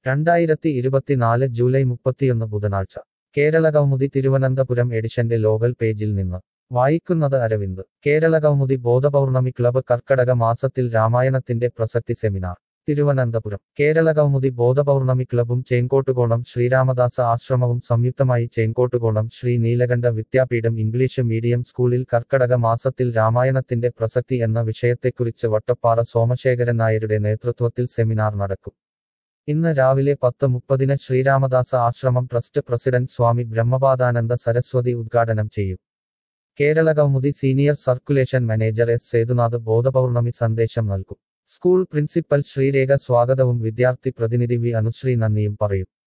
രണ്ടായിരത്തി ഇരുപത്തിനാല് ജൂലൈ മുപ്പത്തിയൊന്ന് ബുധനാഴ്ച കേരള കൗമുദി തിരുവനന്തപുരം എഡിഷന്റെ ലോകൽ പേജിൽ നിന്ന് വായിക്കുന്നത് അരവിന്ദ് കേരള കൗമുദി ബോധപൗർണമി ക്ലബ്ബ് കർക്കടക മാസത്തിൽ രാമായണത്തിന്റെ പ്രസക്തി സെമിനാർ തിരുവനന്തപുരം കേരള കൗമുദി ബോധപൗർണമി ക്ലബും ചേങ്കോട്ടുകോണം ശ്രീരാമദാസ ആശ്രമവും സംയുക്തമായി ചേങ്കോട്ടുകോണം ശ്രീ നീലകണ്ഠ വിദ്യാപീഠം ഇംഗ്ലീഷ് മീഡിയം സ്കൂളിൽ കർക്കടക മാസത്തിൽ രാമായണത്തിന്റെ പ്രസക്തി എന്ന വിഷയത്തെക്കുറിച്ച് വട്ടപ്പാറ സോമശേഖരൻ നായരുടെ നേതൃത്വത്തിൽ സെമിനാർ നടക്കും ഇന്ന് രാവിലെ പത്ത് മുപ്പതിന് ശ്രീരാമദാസ ആശ്രമം ട്രസ്റ്റ് പ്രസിഡന്റ് സ്വാമി ബ്രഹ്മപാദാനന്ദ സരസ്വതി ഉദ്ഘാടനം ചെയ്യും Kerala Kaumudi senior circulation manager S Sethunath Bodhapournami സന്ദേശം നൽകും സ്കൂൾ പ്രിൻസിപ്പൽ ശ്രീരേഖ സ്വാഗതവും വിദ്യാർത്ഥി പ്രതിനിധി വി അനുശ്രീ നന്ദിയും പറയും